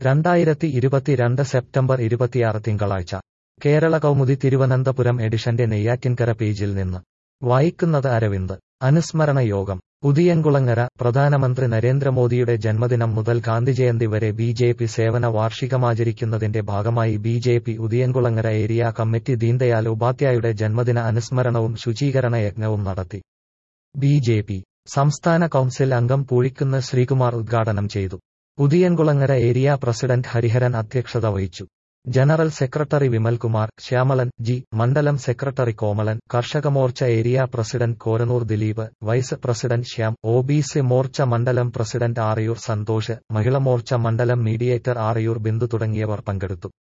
രണ്ടായിരത്തി ഇരുപത്തിരണ്ട് സെപ്റ്റംബർ ഇരുപത്തിയാറ് തിങ്കളാഴ്ച കേരള കൗമുദി തിരുവനന്തപുരം എഡിഷന്റെ നെയ്യാറ്റിൻകര പേജിൽ നിന്ന് വായിക്കുന്നത് അരവിന്ദ് അനുസ്മരണ യോഗം പുതിയൻകുളങ്ങര പ്രധാനമന്ത്രി നരേന്ദ്രമോദിയുടെ ജന്മദിനം മുതൽ ഗാന്ധിജയന്തി വരെ ബി ജെ പി സേവന വാർഷികമാചരിക്കുന്നതിന്റെ ഭാഗമായി B J P Udiyankulangara area committee Deendayal ഉപാധ്യായുടെ ജന്മദിന അനുസ്മരണവും ശുചീകരണ യജ്ഞവും നടത്തി ബി ജെ പി സംസ്ഥാന കൗൺസിൽ അംഗം പൂഴിക്കുന്ന് ശ്രീകുമാർ ഉദ്ഘാടനം ചെയ്തു ഉദിയൻകുളങ്ങര ഏരിയ പ്രസിഡന്റ് ഹരിഹരൻ അധ്യക്ഷത വഹിച്ചു general secretary Vimalkumar Shyamalan G മണ്ഡലം secretary Komalan Karshaka Morcha area president Koranoor Dileep vice president Shyam O B C Morcha മണ്ഡലം പ്രസിഡന്റ് ആറയൂർ സന്തോഷ് മഹിള മോർച്ച മണ്ഡലം മീഡിയേറ്റർ ആറയൂർ ബിന്ദു തുടങ്ങിയവർ പങ്കെടുത്തു